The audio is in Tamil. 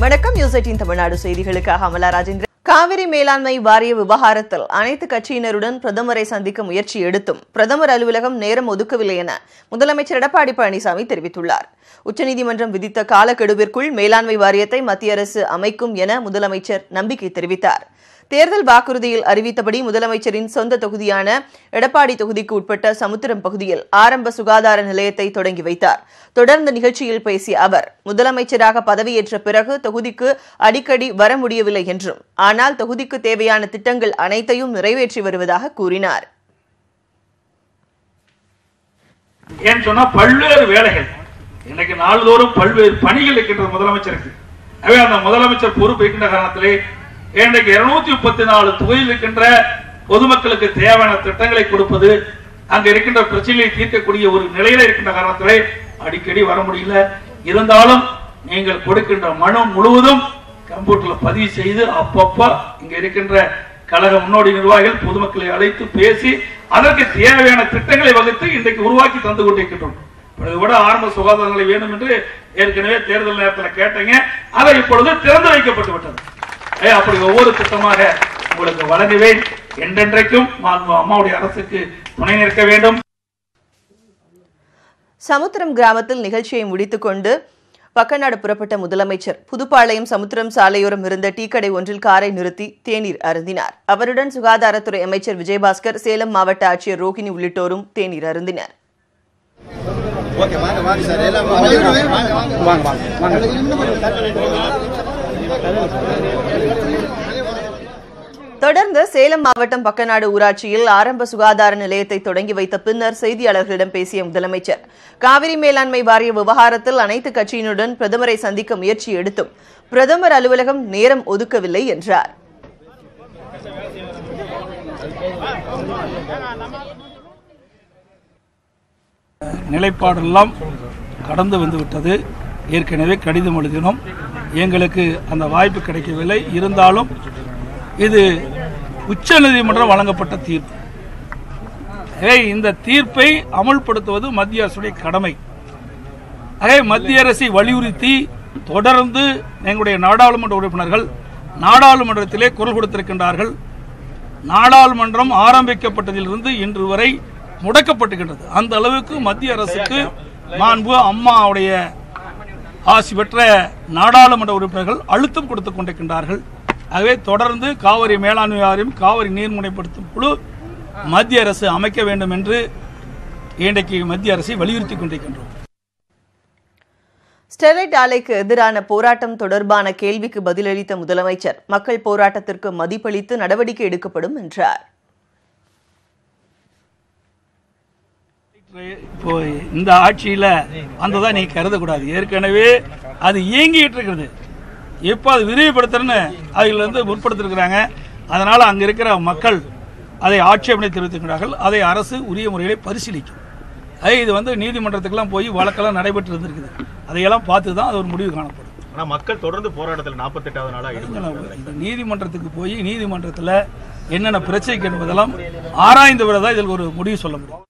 வணக்கம் நியூஸ் எயிட்டின் தமிழ்நாடு செய்திகளுக்காக அமலா ராஜேந்திரன் காவிரி மேலாண்மை வாரிய விவகாரத்தில் அனைத்து கட்சியினருடன் பிரதமரை சந்திக்க முயற்சி எடுத்தும் பிரதமர் அலுவலகம் நேரம் ஒதுக்கவில்லை என முதலமைச்சர் எடப்பாடி பழனிசாமி தெரிவித்துள்ளார் உச்சநீதிமன்றம் விதித்த காலக்கெடுவிற்குள் மேலாண்மை வாரியத்தை மத்திய அரசு அமைக்கும் என முதலமைச்சர் நம்பிக்கை தெரிவித்தார் தேர்தல் வாக்குறுதியில் அறிவித்தபடி முதலமைச்சரின் சொந்த தொகுதியான எடப்பாடி தொகுதிக்கு உட்பட்ட சமுத்திரம் பகுதியில் ஆரம்ப சுகாதார நிலையத்தை தொடங்கி வைத்தார் தொடர்ந்த நிகழ்ச்சியில் பேசிய அவர் முதலமைச்சராக பதவியேற்ற பிறகு தொகுதிக்கு அடிக்கடி வர முடியவில்லை என்றும் ஆனால் தொகுதிக்கு தேவையான திட்டங்கள் அனைத்தையும் நிறைவேற்றி வருவதாக கூறினார் ஏன்னு சொன்னா பல்வேறு வேலைகள் இன்னைக்கு நாள்தோறும் பல்வேறு பணிகள் இருக்கின்ற முதலமைச்சருக்கு எனவே அந்த முதலமைச்சர் பொறுப்பு இருக்கின்ற காரணத்திலே இன்றைக்கு இருநூத்தி முப்பத்தி நாலு தொகுதியில் இருக்கின்ற பொதுமக்களுக்கு தேவையான திட்டங்களை கொடுப்பது அங்க இருக்கின்ற பிரச்சனைகளை தீர்க்கக்கூடிய ஒரு நிலையில இருக்கின்ற காரணத்திலே அடிக்கடி வர முடியல இருந்தாலும் நீங்கள் கொடுக்கின்ற மனு முழுவதும் கம்ப்யூட்டர்ல பதிவு செய்து அப்பப்ப இங்க இருக்கின்ற கழக முன்னோடி நிர்வாகிகள் பொதுமக்களை அழைத்து பேசி அதற்கு தேவையான திட்டங்களை வகுத்து இன்றைக்கு உருவாக்கி தந்து கொண்டிருக்கின்றோம் இப்பொழுது கூட ஆரம்ப சுகாதார நிலை வேணும் என்று ஏற்கனவே தேர்தல் நேரத்தில் கேட்டீங்க அதை இப்பொழுது திறந்து வைக்கப்பட்டு விட்டது ஏ, அப்படி ஒவ்வொரு திட்டமாக உங்களுக்கு வழங்குவேன் என்றென்றைக்கும் மாண்பு அம்மாவுடைய அரசுக்கு துணை நிற்க வேண்டும் சமுத்திரம் கிராமத்தில் நிகழ்ச்சியை முடித்துக்கொண்டு பக்கநாடு புறப்பட்ட முதலமைச்சர் புதுப்பாளையம் சமுத்திரம் சாலையோரம் இருந்த டீ கடை ஒன்றில் காரை நிறுத்தி தேநீர் அருந்தினார் அவருடன் சுகாதாரத்துறை அமைச்சர் விஜயபாஸ்கர் சேலம் மாவட்ட ஆட்சியர் ரோகிணி உள்ளிட்டோரும் தேநீர் அருந்தினர் ஓகே வாங்க வாங்க சார் எல்லாம் வாங்க வாங்க வாங்க தொடர்ந்து சேலம் மாவட்டம் பக்கநாடு ஊராட்சியில் ஆரம்ப சுகாதார நிலையத்தை தொடங்கி வைத்த பின்னர் செய்தியாளர்களிடம் பேசிய முதலமைச்சர் காவிரி மேலாண்மை வாரிய விவகாரத்தில் அனைத்து கட்சியினருடன் பிரதமரை சந்திக்க முயற்சி எடுத்தும் பிரதமர் அலுவலகம் நேரம் ஒதுக்கவில்லை என்றார் நிலைப்பாடெல்லாம் கடந்து வந்து விட்டது ஏற்கனவே கடிதம் எழுதினோம் எங்களுக்கு அந்த வாய்ப்பு கிடைக்கவில்லை இருந்தாலும் இது உச்சநீதிமன்றம் வழங்கப்பட்ட தீர்ப்பு எனவே இந்த தீர்ப்பை அமல்படுத்துவது மத்திய அரசுடைய கடமை ஆகவே மத்திய அரசை வலியுறுத்தி தொடர்ந்து எங்களுடைய நாடாளுமன்ற உறுப்பினர்கள் நாடாளுமன்றத்திலே குரல் கொடுத்திருக்கின்றார்கள் நாடாளுமன்றம் ஆரம்பிக்கப்பட்டதிலிருந்து இன்று வரை முடக்கப்பட்டுகின்றது அந்த அளவுக்கு மத்திய அரசுக்கு மாண்பு அம்மாவுடைய ஆசி பெற்ற நாடாளுமன்ற உறுப்பினர்கள் அழுத்தம் கொடுத்துக் கொண்டிருக்கின்றார்கள் ஆகவே தொடர்ந்து காவிரி மேலாண்மை வாரியம் காவிரி நீர்முனைப்படுத்தும் குழு மத்திய அரசு அமைக்க வேண்டும் என்று இன்றைக்கு மத்திய அரசை வலியுறுத்தி கொண்டிருக்கின்றோம் ஸ்டெர்லைட் ஆலைக்கு எதிரான போராட்டம் தொடர்பான கேள்விக்கு பதிலளித்த முதலமைச்சர் மக்கள் போராட்டத்திற்கு மதிப்பளித்து நடவடிக்கை எடுக்கப்படும் என்றார் இப்போ இந்த ஆட்சியில வந்ததா நீ கருதக்கூடாது ஏற்கனவே அது இயங்கிட்டு இருக்கிறது இப்போ அது விரிவுபடுத்துறன்னு அதில் இருந்து முற்படுத்திருக்கிறாங்க அதனால அங்க இருக்கிற மக்கள் அதை ஆட்சேபனை தெரிவித்திருக்கிறார்கள் அதை அரசு உரிய முறையிலே பரிசீலிக்கும் அதே இது வந்து நீதிமன்றத்துக்கெல்லாம் போய் வழக்கெல்லாம் நடைபெற்று இருந்திருக்குது அதையெல்லாம் பார்த்து தான் அது ஒரு முடிவு காணப்படும் ஆனா மக்கள் தொடர்ந்து போராட்டத்தில் நாற்பத்தெட்டாவது நாளா ஈடுபட்டு இந்த நீதிமன்றத்துக்கு போய் நீதிமன்றத்தில் என்னென்ன பிரச்சனைக்கு என்பதெல்லாம் ஆராய்ந்து விட தான் இதில் ஒரு முடிவு சொல்ல முடியும்